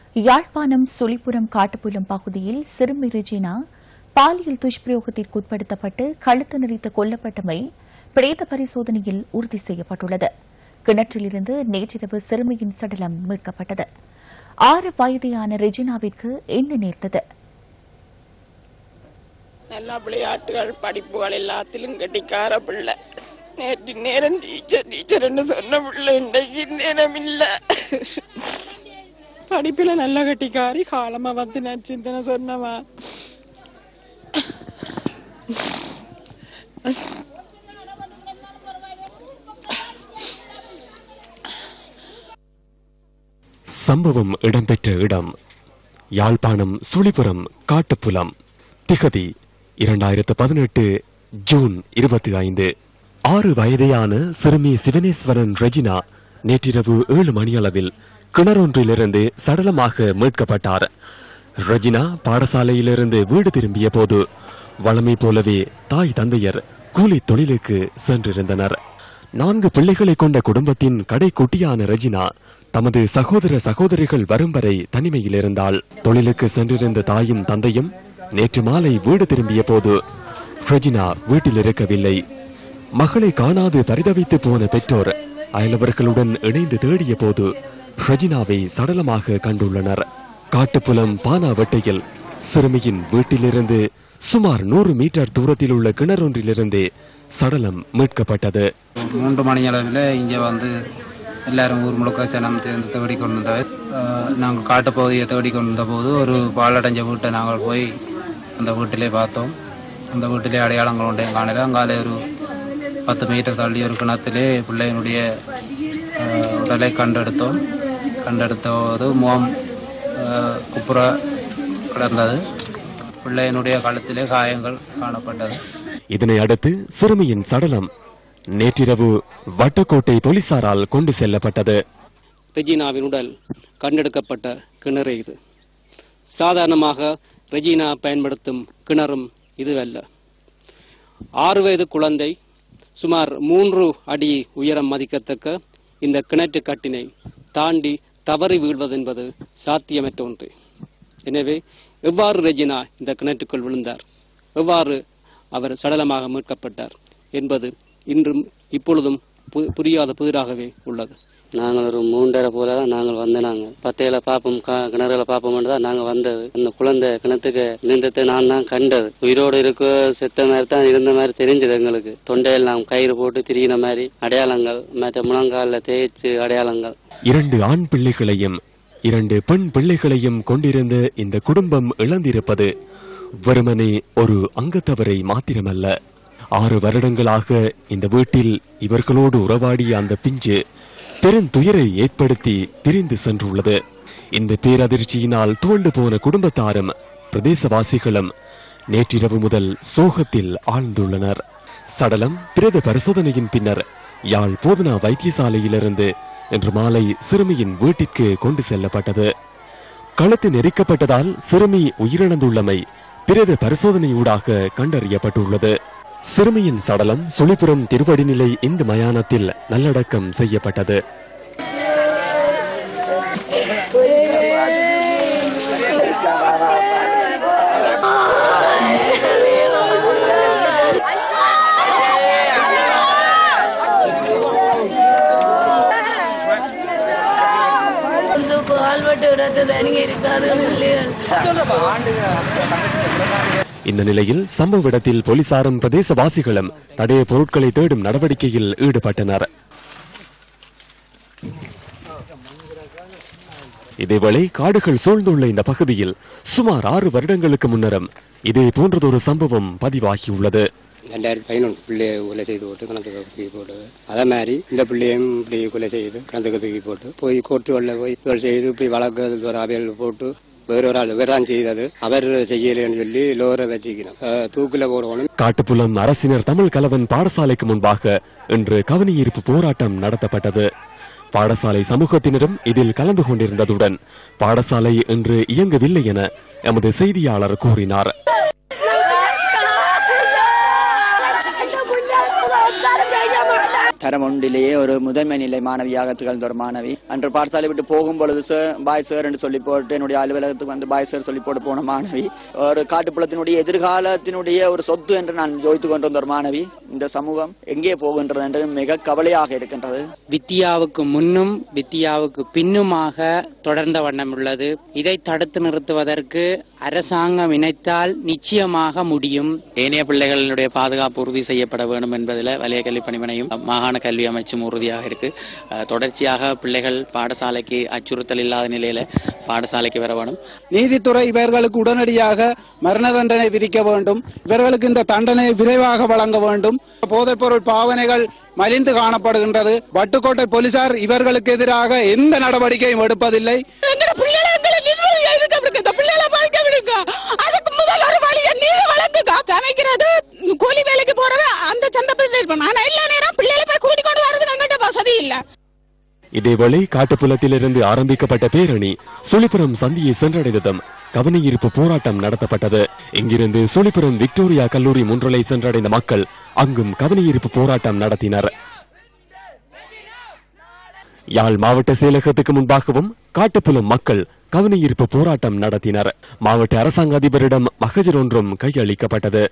யாழ்ப்பாணம் சுழிபுரம் காட்டுப்புலம் பகுதியில் சிறுமி ரெஜினா பாலியல் துஷ்பிரயோகத்திற்கு உட்படுத்தப்பட்டு கழுத்து நெறித்து கொல்லப்பட்டமை பிரேத பரிசோதனையில் உறுதி செய்யப்பட்டுள்ளது கிணற்றிலிருந்து நேற்றிரவு சிறுமியின் சடலம் மீட்கப்பட்டது ஆறு வயதையான ரெஜினாவிற்கு என்ன நேர்ந்தது நல்லா விளையாட்டுகள் படிப்புகள் எல்லாத்திலும் கட்டிக்கார பிள்ளை நேற்று நேரம் டீச்சர் டீச்சர்னு சொன்ன பிள்ளை இன்றைக்கு நேரம் இல்ல படிப்புல நல்ல கட்டிக்காரி காலமா வந்து நான் சிந்தனை சொன்னவா சம்பவம் இடம்பெற்ற இடம் யாழ்ப்பாணம் சுழிபுரம் காட்டுப்புலம் திகதி இரண்டாயிரத்து பதினெட்டு ஜூன் இருபத்தி ஐந்து ஆறு வயதையான சிறுமி சிவனேஸ்வரன் ரெஜினா நேற்றிரவு ஏழு மணியளவில் கிணறொன்றிலிருந்து சடலமாக மீட்கப்பட்டார் ரெஜினா பாடசாலையிலிருந்து வீடு திரும்பிய போது வளமை போலவே தாய் தந்தையர் கூலி தொழிலுக்கு சென்றிருந்தனர் நான்கு பிள்ளைகளை கொண்ட குடும்பத்தின் கடைக்குட்டியான ரெஜினா தமது சகோதர சகோதரிகள் வரும் வரை தனிமையில் இருந்தால் தொழிலுக்கு சென்றிருந்த தாயும் தந்தையும் நேற்று மாலை வீடு திரும்பிய போது ரெஜினா வீட்டில் இருக்கவில்லை மகளை காணாது பரிதவித்து போன பெற்றோர் அயலவர்களுடன் இணைந்து தேடிய போது ரெஜினாவை சடலமாக கண்டுள்ளனர் காட்டுப்புலம் பானாவட்டையில் சிறுமியின் வீட்டிலிருந்து சுமார் நூறு மீட்டர் தூரத்தில் உள்ள கிணறொன்றிலிருந்து சடலம் மீட்கப்பட்டது மூன்று மணி அளவில் இங்கே வந்து எல்லாரும் ஊர் முழுக்க சனம் சேர்ந்து தேடி கொண்டு வந்தவர் நாங்கள் காட்டு பகுதியை தேடி கொண்டு வந்த போது ஒரு பாலடைஞ்ச வீட்டை நாங்கள் போய் அந்த வீட்டிலே பார்த்தோம் அந்த வீட்டிலே அடையாளங்கள் உண்டு காணல அங்காலே ஒரு பத்து மீட்டர் தள்ளி ஒரு கிணத்திலே பிள்ளையினுடைய அஹ், உடலை கண்டெடுத்தோம் கண்டெடுத்த போது முகம் அஹ், குப்புற கிடந்தது பிள்ளையினுடைய கழுத்திலே காயங்கள் காணப்பட்டது இதனை அடுத்து சிறுமியின் சடலம் நேற்றிரவு வட்டக்கோட்டை போலீசாரால் கொண்டு செல்லப்பட்டது ரெஜினாவின் உடல் கண்டெடுக்கப்பட்ட கிணறு இது சாதாரணமாக ரெஜினா பயன்படுத்தும் கிணறும் இதுவல்ல ஆறு வயது குழந்தை சுமார் மூன்று அடி உயரம் மதிக்கத்தக்க இந்த கிணற்று கட்டினை தாண்டி தவறி வீழ்வதென்பது சாத்தியமற்ற ஒன்று எனவே எவ்வாறு ரெஜினா இந்த கிணற்றுக்குள் விழுந்தார் எவ்வாறு அவர் சடலமாக மீட்கப்பட்டார் என்பது இன்றும் இப்பொழுதும் பு- புரியாத புதிராகவே உள்ளது நாங்கள் ஒரு மூன்றரை போல தான் நாங்கள் வந்தோம் நாங்கள் பத்தையில பார்ப்போம் க- கிணறுல பார்ப்போம்னு தான் நாங்கள் வந்தது அந்த குழந்தை கிணத்துக்கு நின்றதை நான் தான் கண்டது உயிரோடு இருக்க செத்த மாதிரி தான் இருந்த மாதிரி தெரிஞ்சது எங்களுக்கு தொண்டையில் நாம் கயிறு போட்டு திரிகிற மாதிரி அடையாளங்கள் மற்ற முழங்காலில் தேய்ச்சு அடையாளங்கள் இரண்டு ஆண் பிள்ளைகளையும் இரண்டு பெண் பிள்ளைகளையும் கொண்டிருந்த இந்த குடும்பம் இழந்திருப்பது வெறுமனே ஒரு அங்கத்தவரை மாத்திரமல்ல ஆறு வருடங்களாக இந்த வீட்டில் இவர்களோடு உறவாடிய அந்த பிஞ்சு பெருந்துயரை ஏற்படுத்தி பிரிந்து சென்றுள்ளது இந்த பேரதிர்ச்சியினால் துவண்டு போன குடும்பத்தாரும் பிரதேசவாசிகளும் நேற்றிரவு முதல் சோகத்தில் ஆழ்ந்துள்ளனர் சடலம் பிரேத பரிசோதனையின் பின்னர் யாழ் போதனா வைத்தியசாலையிலிருந்து இன்று மாலை சிறுமியின் வீட்டிற்கு கொண்டு செல்லப்பட்டது கழுத்து நெரிக்கப்பட்டதால் சிறுமி உயிரிழந்துள்ளமை பிரேத பரிசோதனையூடாக கண்டறியப்பட்டுள்ளது சிறுமியின் சடலம் சுழிபுரம் திருவடிநிலை இந்து மயானத்தில் நல்லடக்கம் செய்யப்பட்டது இந்த பால்வட்டு விடத்து தனிங்க இருக்காது பிள்ளைகள் இந்த நிலையில் சம்பவ இடத்தில் போலீசாரும் பிரதேசவாசிகளும் தடைய பொருட்களை தேடும் நடவடிக்கையில் ஈடுபட்டனர் இதேவேளை காடுகள் சூழ்ந்துள்ள இந்த பகுதியில் சுமார் ஆறு வருடங்களுக்கு முன்னரும் இதே போன்றதொரு சம்பவம் பதிவாகியுள்ளது ரெண்டாயிரத்தி பதினொன்று பிள்ளையை கொலை செய்து போட்டு கணத்துக்கு தூக்கி போட்டு அதே மாதிரி இந்த பிள்ளையும் இப்படி கொலை செய்து கணத்துக்கு தூக்கி போட்டு போய் கோர்ட்டு வெளில போய் கொலை செய்து இப்படி வழக்கு ஒரு அவையில் போட்டு வேற ஒரு ஆள் வேற தான் செய்தது அவர் செய்யலைன்னு சொல்லி லோரை வச்சுக்கணும் அஹ், தூக்குல போடணும் காட்டுப்புலம் அரசினர் தமிழ் கலவன் பாடசாலைக்கு முன்பாக இன்று கவனஈர்ப்பு போராட்டம் நடத்தப்பட்டது பாடசாலை சமூகத்தினரும் இதில் கலந்து கொண்டிருந்ததுடன் பாடசாலை இன்று இயங்கவில்லை என எமது செய்தியாளர் கூறினார் தரம் ஒன்றிலேயே ஒரு முதன்மை நிலை மாணவியாக திகழ்ந்த ஒரு மாணவி அன்று பாடசாலை விட்டு போகும் பொழுது சார் பாய் சார் என்று சொல்லி போட்டு என்னுடைய அலுவலகத்துக்கு வந்து பாய் சார் சொல்லி போட்டு போன மாணவி ஒரு காட்டுப்புலத்தினுடைய எதிர்காலத்தினுடைய ஒரு சொத்து என்று நான் யோசித்துக் கொண்டிருந்த ஒரு மாணவி இந்த சமூகம் எங்கே போகின்றது என்று மிக கவலையாக இருக்கின்றது வித்தியாவுக்கு முன்னும் வித்தியாவுக்கு பின்னுமாக தொடர்ந்த வண்ணம் உள்ளது இதை தடுத்து நிறுத்துவதற்கு அரசாங்கம் இணைத்தால் நிச்சயமாக முடியும் ஏனைய பிள்ளைகளினுடைய பாதுகாப்பு உறுதி செய்யப்பட வேண்டும் என்பதில் வலய கல்வி பணிமனையும் மாகாண கல்வி அமைச்சும் உறுதியாக இருக்கு அஹ், தொடர்ச்சியாக பிள்ளைகள் பாடசாலைக்கு அச்சுறுத்தல் இல்லாத நிலையில பாடசாலைக்கு வர வேணும் நீதித்துறை இவர்களுக்கு உடனடியாக மரண தண்டனை விதிக்க வேண்டும் இவர்களுக்கு இந்த தண்டனை விரைவாக வழங்க வேண்டும் போதைப்பொருள் பாவனைகள் மலிந்து காணப்படுகின்றது வட்டுக்கோட்டை போலீசார் இவர்களுக்கு எதிராக எந்த நடவடிக்கையும் எடுப்பதில்லை எங்கட பிள்ளைகளை எங்களை நிர்வாகியா இருக்க இருக்கு இந்த பிள்ளைகளை பார்க்க விடுங்க அதுக்கு முதல் ஒரு வழியை நீதி வழங்குங்க சமைக்கிறது கூலி வேலைக்கு போறவன் அந்த சந்தர்ப்பத்தில் இருக்கணும் ஆனா எல்லா நேரம் பிள்ளைகளை போய் கூட்டிக் கொண்டு வரதுக்கு எங்கிட்ட வசதி இல்ல இதேவேளை காட்டுப்புலத்திலிருந்து ஆரம்பிக்கப்பட்ட பேரணி சுழிபுரம் சந்தியை சென்றடைந்ததும் கவனஈர்ப்பு போராட்டம் நடத்தப்பட்டது இங்கிருந்து சுழிபுரம் விக்டோரியா கல்லூரி முன்றலை சென்றடைந்த மக்கள் அங்கும் கவனஈர்ப்பு போராட்டம் நடத்தினர் யாழ் மாவட்ட செயலகத்துக்கு முன்பாகவும் காட்டுப்புலம் மக்கள் கவனஈர்ப்பு போராட்டம் நடத்தினர் மாவட்ட அரசாங்க அதிபரிடம் மகஜர் ஒன்றும் கையளிக்கப்பட்டது